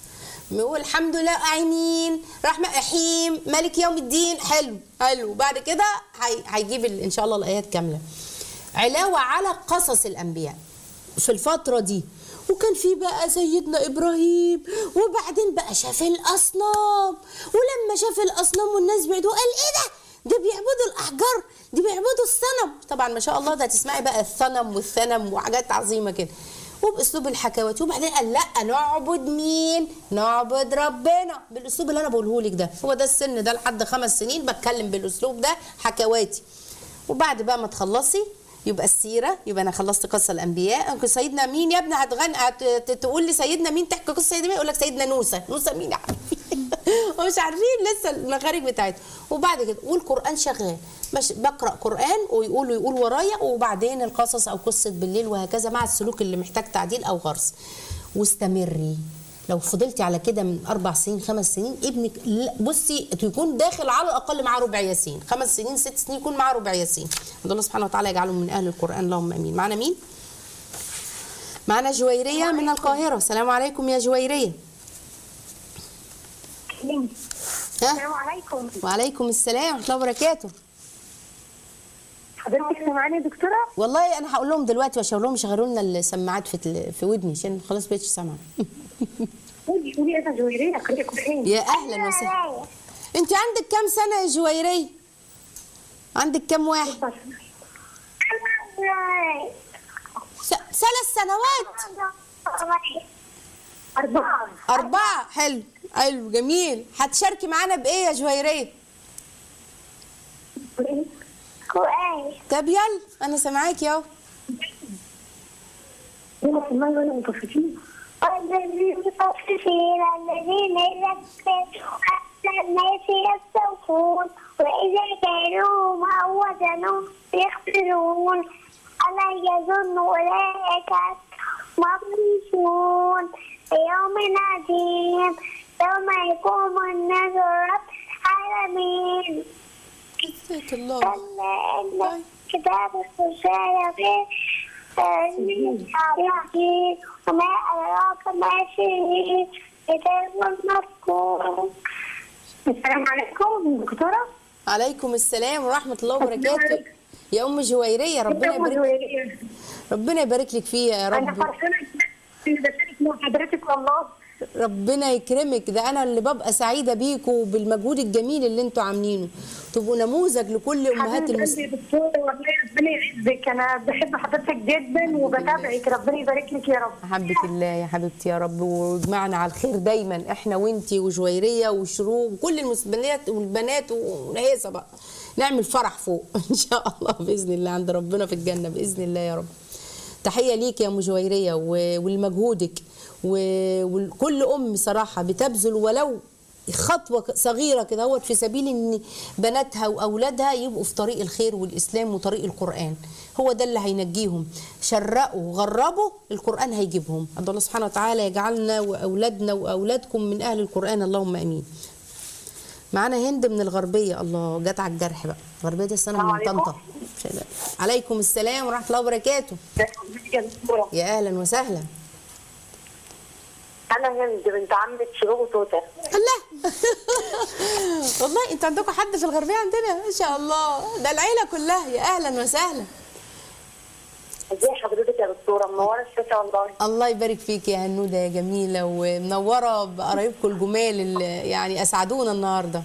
والحمد لله أعينين رحمة أحيم مالك يوم الدين حلو حلو بعد كده هي- هيجيب ال- إن شاء الله الآيات كاملة علاوة على قصص الأنبياء في الفترة دي وكان في بقى سيدنا إبراهيم وبعدين بقى شاف الأصنام ولما شاف الأصنام والناس بعدوا قال إيه ده ده بيعبدوا الأحجار دي بيعبدوا الصنم طبعا ما شاء الله ده تسمعي بقى الثنم والثنم وحاجات عظيمة كده وباسلوب الحكوات وبعدين قال لا نعبد مين نعبد ربنا بالاسلوب اللي انا بقوله لك ده هو ده السن ده لحد خمس سنين بتكلم بالاسلوب ده حكواتي وبعد بقى ما تخلصي يبقى السيره يبقى انا خلصت قصه الانبياء أنكم سيدنا مين يا ابني هتغني هت... ت- تقول لي سيدنا مين تحكي قصه سيدنا مين يقول لك سيدنا نوسه نوسه مين يا حبيبي ومش عارفين لسه المخارج بتاعتهم وبعد كده والقران شغال مش بقرا قران ويقولوا يقول ورايا وبعدين القصص او قصه بالليل وهكذا مع السلوك اللي محتاج تعديل او غرس واستمري لو فضلتي على كده من اربع سنين خمس سنين ابنك لا- بصي يكون داخل على الاقل معاه ربع ياسين خمس سنين ست سنين يكون معاه ربع ياسين عند الله سبحانه وتعالى يجعله من اهل القران اللهم امين معنا مين معنا جويريه من القاهره السلام عليكم يا جويريه ها السلام عليكم وعليكم السلام ورحمه الله وبركاته حضرتك سامعاني يا دكتوره؟ والله انا هقول لهم دلوقتي واشاور لهم يشغلوا لنا السماعات في ال- في ودني عشان خلاص بقتش سامعه قولي قولي انا جويريه خليك قرحين يا اهلا وسهلا انت عندك كام سنه يا جويريه عندك كام واحد س- ثلاث سنوات أربعة أربعة حلو حلو جميل هتشاركي معانا بإيه يا جويرية؟ قرآن طب يلا أنا سامعاكي أهو هنا في المية ولا مطفشين والذين المطففين الذين إذا اكتالوا على الناس يستوفون وإذا كانوا أو وزنوا يخسرون ألا يظن أولئك مبعوثون يوم عظيم يوم يقوم الناس رب العالمين جزاك الله كلا إن كتاب الرسالة في يحيي وما أدراك ما فيه كتاب مذكور السلام عليكم دكتورة عليكم السلام ورحمة الله وبركاته يا أم جويرية ربنا أم يبارك جويرية. ربنا يبارك لك فيها يا أنا رب فرحانة إني بشارك مع حضرتك والله ربنا يكرمك ده أنا اللي ببقى سعيدة بيكم وبالمجهود الجميل اللي انتوا عاملينه تبقوا نموذج لكل أمهات حبيبة قلبي المسلمين يا دكتورة والله ربنا يعزك أنا بحب حضرتك جدا وبتابعك ربنا يبارك لك يا رب حبك الله يا حبيبتي يا رب ويجمعنا على الخير دايما احنا وانتي وجويريه وشروق وكل المسلمات والبنات ونهيصه بقى نعمل فرح فوق ان شاء الله باذن الله عند ربنا في الجنه باذن الله يا رب تحيه ليك يا ام جويريه و- ولمجهودك و- وكل ام صراحه بتبذل ولو خطوه ك- صغيره كده هوت في سبيل ان بناتها واولادها يبقوا في طريق الخير والاسلام وطريق القران هو ده اللي هينجيهم شرقوا غربوا القران هيجيبهم أدعو الله سبحانه وتعالى يجعلنا واولادنا واولادكم من اهل القران اللهم امين معانا هند من الغربيه الله جت على الجرح بقى الغربيه دي السنه من السلام طنطا عليكم السلام ورحمه الله وبركاته يا دكتورة يا اهلا وسهلا أنا هند بنت عمة شروق وتوتة الله والله انتوا عندكم حد في الغربيه عندنا ما شاء الله ده العيله كلها يا اهلا وسهلا ازي حضرتك يا دكتورة منورة الشاشة والله الله يبارك فيك يا هنوده يا جميله ومنوره بقرايبكم الجمال اللي يعني اسعدونا النهارده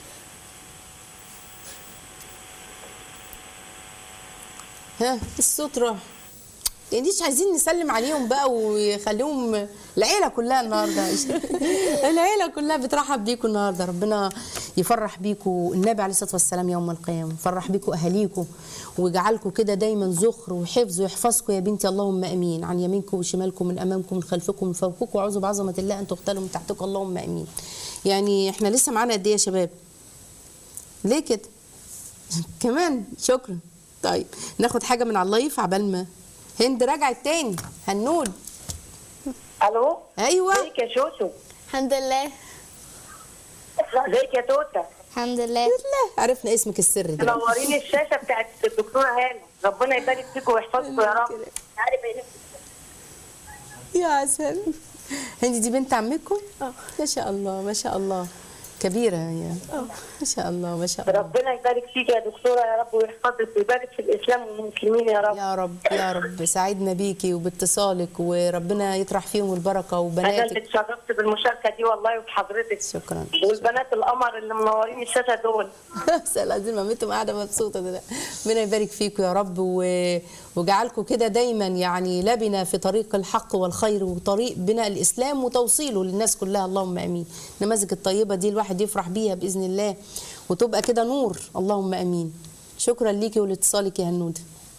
ها الصوت راح يعني مش عايزين نسلم عليهم بقى ويخليهم العيله كلها النهارده العيله كلها بترحب بيكم النهارده ربنا يفرح بيكم النبي عليه الصلاه والسلام يوم القيامه يفرح بيكم اهاليكم ويجعلكم كده دايما ذخر وحفظ ويحفظكم يا بنتي اللهم امين عن يمينكم وشمالكم من امامكم من خلفكم من فوقكم واعوذ بعظمه الله ان تغتالوا من تحتكم اللهم امين يعني احنا لسه معانا قد ايه يا شباب ليه كده كمان شكرا طيب ناخد حاجه من على اللايف عبال ما هند رجعت تاني هنود ألو ايوه ازيك يا شوشو الحمد لله ازيك يا توتة الحمد لله لا عرفنا اسمك السري ده منورين الشاشة بتاعت الدكتورة هاني ربنا يبارك فيكم ويحفظكم يا رب عارف ايه يا عسل هند دي بنت عمكم اه ما شاء الله ما شاء الله كبيره يا ما شاء الله ما شاء الله ربنا يبارك فيك يا دكتورة يا رب ويحفظك ويبارك في الإسلام والمسلمين يا رب يا رب يا رب سعدنا بيكي وباتصالك وربنا يطرح فيهم البركه أنا اللي وبناتك اتشرفت بالمشاركة دي والله وبحضرتك شكرا والبنات القمر اللي منورين الشاشة دول استاذ العظيم مامتهم قاعده مبسوطه ده ربنا يبارك فيكم يا رب و... وجعلكم كده دايما يعني لبنه في طريق الحق والخير وطريق بناء الاسلام وتوصيله للناس كلها اللهم امين النماذج الطيبه دي الواحد يفرح بيها باذن الله وتبقى كده نور اللهم امين شكرا ليكي ولاتصالك يا هنوده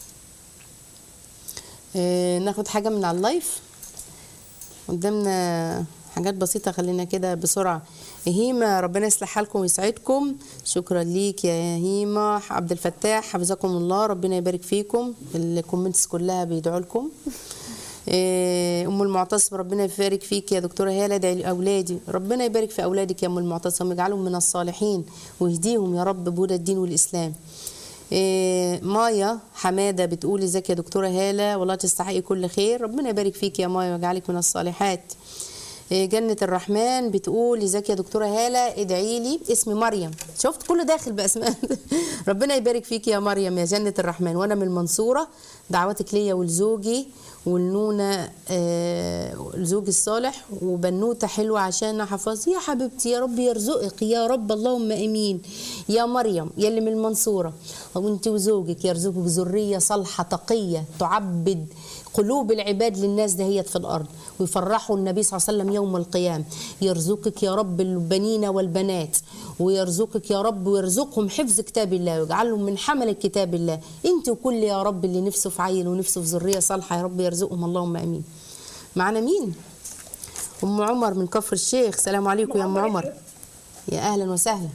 آه، ناخد حاجه من على اللايف قدامنا حاجات بسيطة خلينا كده بسرعة هيما ربنا يصلح حالكم ويسعدكم شكرا ليك يا هيما عبد الفتاح حفظكم الله ربنا يبارك فيكم الكومنتس كلها بيدعوا لكم إيه، ام المعتصم ربنا يبارك فيك يا دكتوره هاله ادعي لاولادي ربنا يبارك في اولادك يا ام المعتصم ويجعلهم من الصالحين ويهديهم يا رب بهدى الدين والاسلام إيه، مايا حماده بتقول ازيك يا دكتوره هاله والله تستحقي كل خير ربنا يبارك فيك يا مايا ويجعلك من الصالحات إيه، جنة الرحمن بتقول ازيك يا دكتورة هالة ادعي لي اسمي مريم شفت كله داخل بأسماء ربنا يبارك فيك يا مريم يا جنة الرحمن وانا من المنصورة دعواتك ليا ولزوجي والنونة آه لزوجي الصالح وبنوتة حلوة عشان احفظ يا حبيبتي يا رب يرزقك يا رب اللهم امين يا مريم يا اللي من المنصورة وانت وزوجك يرزقك ذرية صالحة تقية تعبد قلوب العباد للناس دهيت في الارض ويفرحوا النبي صلى الله عليه وسلم يوم القيامه يرزقك يا رب البنين والبنات ويرزقك يا رب ويرزقهم حفظ كتاب الله ويجعلهم من حمل كتاب الله انت وكل يا رب اللي نفسه في عيل ونفسه في ذريه صالحه يا رب يرزقهم اللهم امين معنا مين ام عمر من كفر الشيخ السلام عليكم يا ام عمر يا اهلا وسهلا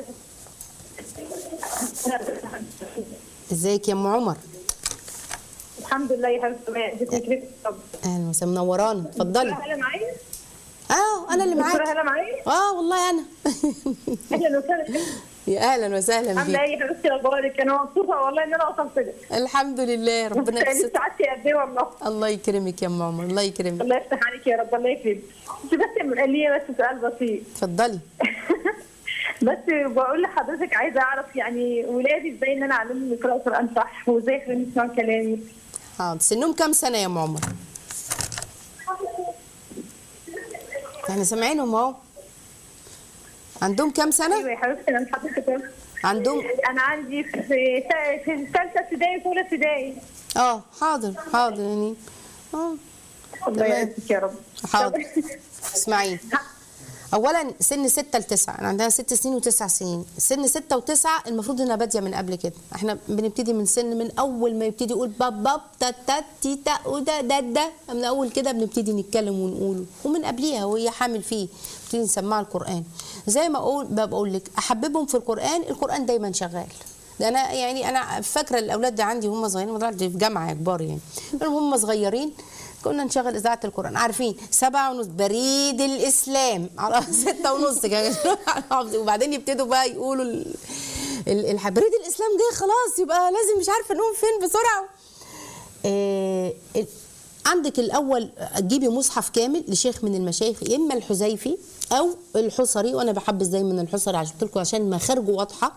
ازيك يا ام عمر الحمد لله يا حبيبتي تمام جسمك كريم طب اهلا وسهلا منورانا اتفضلي هلا معايا اه انا اللي دكتورة معاك هلا معايا اه والله انا اهلا وسهلا يا اهلا وسهلا عامله بيك ايه يا حبيبتي اخبارك انا مبسوطه والله ان انا وصلت لك الحمد لله ربنا يعني يبسط سعادتي قد ايه والله الله يكرمك يا ام عمر الله يكرمك الله يفتح عليك يا رب الله يكرمك بس بس ليا بس سؤال بسيط اتفضلي بس بقول لحضرتك عايزه اعرف يعني ولادي ازاي ان انا اعلمهم يقراوا القران صح وازاي يخليهم يسمعوا كلامي حاضر سنهم كام سنه يا ام عمر احنا سامعينهم اهو عندهم كام سنه ايوه يا حبيبتي انا حضرتك عندهم انا عندي في تا- في ثالثه ابتدائي في اولى ابتدائي اه حاضر حاضر يعني اه الله تمام. يعزك يا رب حاضر اسمعي اولا سن 6 ل 9 انا عندها 6 سنين و9 سنين سن 6 و9 المفروض انها باديه من قبل كده احنا بنبتدي من سن من اول ما يبتدي يقول باب باب تا تا تي تا ودا دا دا من اول كده بنبتدي نتكلم ونقوله ومن قبليها وهي حامل فيه نبتدي نسمعها القران زي ما اقول بقول لك احببهم في القران القران دايما شغال ده انا يعني انا فاكره الاولاد دي عندي هم صغيرين وطلعت في جامعه كبار يعني هم صغيرين كنا نشغل اذاعه القران عارفين سبعة ونص بريد الاسلام على ستة ونص كده وبعدين يبتدوا بقى يقولوا ال... ال... الح- بريد الاسلام جه خلاص يبقى لازم مش عارفه نقوم فين بسرعه آه، ال- عندك الاول تجيبي مصحف كامل لشيخ من المشايخ يا اما الحذيفي او الحصري وانا بحبذ دايما الحصري عشان قلت لكم عشان مخارجه واضحه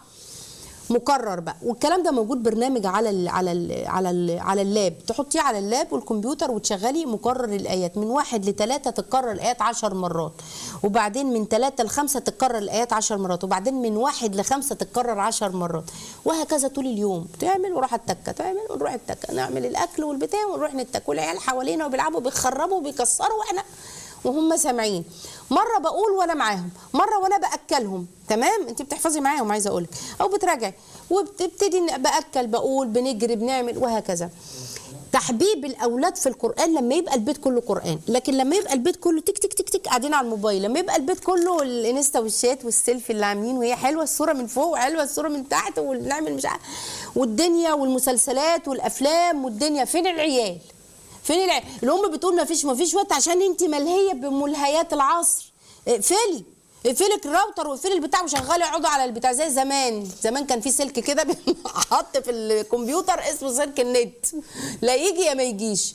مكرر بقى والكلام ده موجود برنامج على ال على ال على ال على اللاب تحطيه على اللاب والكمبيوتر وتشغلي مكرر الايات من واحد لثلاثه تتكرر الايات عشر مرات وبعدين من ثلاثه لخمسه تتكرر الايات عشر مرات وبعدين من واحد لخمسه تتكرر عشر مرات وهكذا طول اليوم تعمل وراح التكه تعمل ونروح التكه نعمل الاكل والبتاع ونروح نتك والعيال حوالينا وبيلعبوا بيخربوا وبيكسروا واحنا وهم سامعين مره بقول وانا معاهم مره وانا باكلهم تمام انت بتحفظي معاهم عايزه اقولك او بتراجعي وبتبتدي إن باكل بقول بنجري بنعمل وهكذا تحبيب الاولاد في القران لما يبقى البيت كله قران لكن لما يبقى البيت كله تك تك تك تك قاعدين على الموبايل لما يبقى البيت كله الانستا والشات والسيلفي اللي عاملين وهي حلوه الصوره من فوق وحلوه الصوره من تحت ونعمل مش عارف والدنيا والمسلسلات والافلام والدنيا فين العيال فين الع... الام بتقول ما فيش ما فيش وقت عشان انت ملهيه بملهيات العصر اقفلي اقفلي الراوتر واقفلي البتاع وشغلي اقعدوا على البتاع زي زمان زمان كان في سلك كده بيتحط في الكمبيوتر اسمه سلك النت لا يجي يا ما يجيش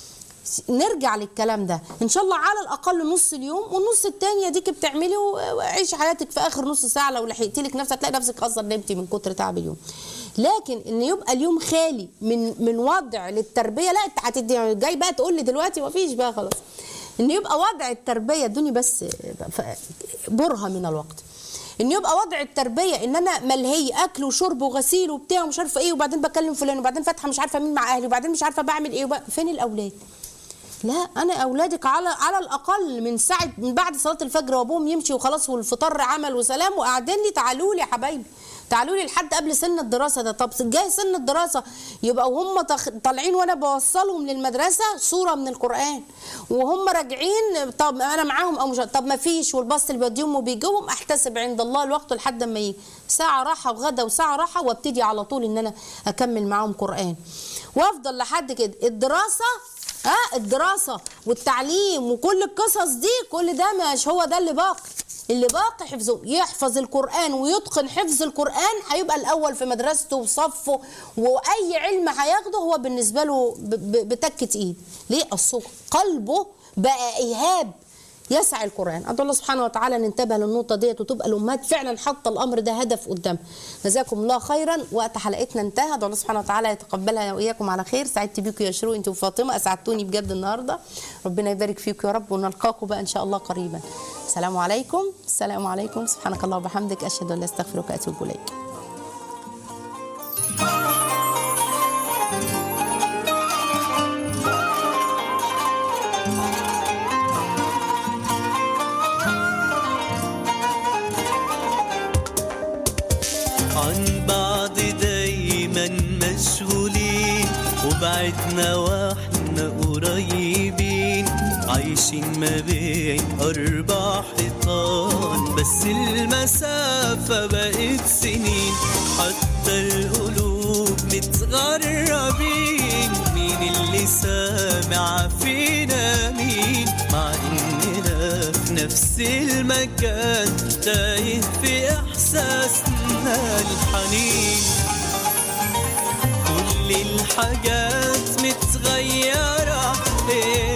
نرجع للكلام ده ان شاء الله على الاقل نص اليوم والنص التاني اديك بتعملي وعيشي حياتك في اخر نص ساعه لو لحقتي لك نفسك تلاقي نفسك اصلا نمتي من كتر تعب اليوم لكن ان يبقى اليوم خالي من من وضع للتربيه لا انت هتدي جاي بقى تقول لي دلوقتي ما فيش بقى خلاص ان يبقى وضع التربيه ادوني بس برهه من الوقت ان يبقى وضع التربيه ان انا ملهيه اكل وشرب وغسيل وبتاع ومش عارفه ايه وبعدين بكلم فلان وبعدين فاتحه مش عارفه مين مع اهلي وبعدين مش عارفه بعمل ايه وبقى فين الاولاد لا انا اولادك على على الاقل من ساعه من بعد صلاه الفجر وابوهم يمشي وخلاص والفطار عمل وسلام وقاعدين لي تعالوا لي يا حبايبي تعالوا لي لحد قبل سن الدراسه ده طب جاي سن الدراسه يبقى وهم تخ... طالعين وانا بوصلهم للمدرسه صوره من القران وهم راجعين طب انا معاهم او مش طب ما فيش والباص اللي بيوديهم وبيجيبهم احتسب عند الله الوقت لحد ما يجي ساعه راحه وغدا وساعه راحه وابتدي على طول ان انا اكمل معاهم قران وافضل لحد كده الدراسه ها الدراسة والتعليم وكل القصص دي كل ده مش هو ده اللي باقي اللي باقي حفظه يحفظ القرآن ويتقن حفظ القرآن هيبقى الأول في مدرسته وصفه وأي علم هياخده هو بالنسبة له ب- ب- بتكة إيد ليه أصل قلبه بقى إيهاب يسعى القران ادعو الله سبحانه وتعالى ننتبه للنقطه ديت وتبقى الامهات فعلا حاطه الامر ده هدف قدام جزاكم الله خيرا وقت حلقتنا انتهى ادعو الله سبحانه وتعالى يتقبلها واياكم على خير سعدت بيكم يا شروق انت وفاطمه اسعدتوني بجد النهارده ربنا يبارك فيكم يا رب ونلقاكم بقى ان شاء الله قريبا السلام عليكم السلام عليكم سبحانك الله وبحمدك اشهد ان لا استغفرك واتوب اليك عن بعض دايما مشغولين وبعدنا واحنا قريبين عايشين ما بين أربع حيطان بس المسافة بقت سنين حتى القلوب متغربين مين اللي سامع فينا مين مع إننا في نفس المكان تايه في إحساسنا الحنين كل الحاجات متغيرة إيه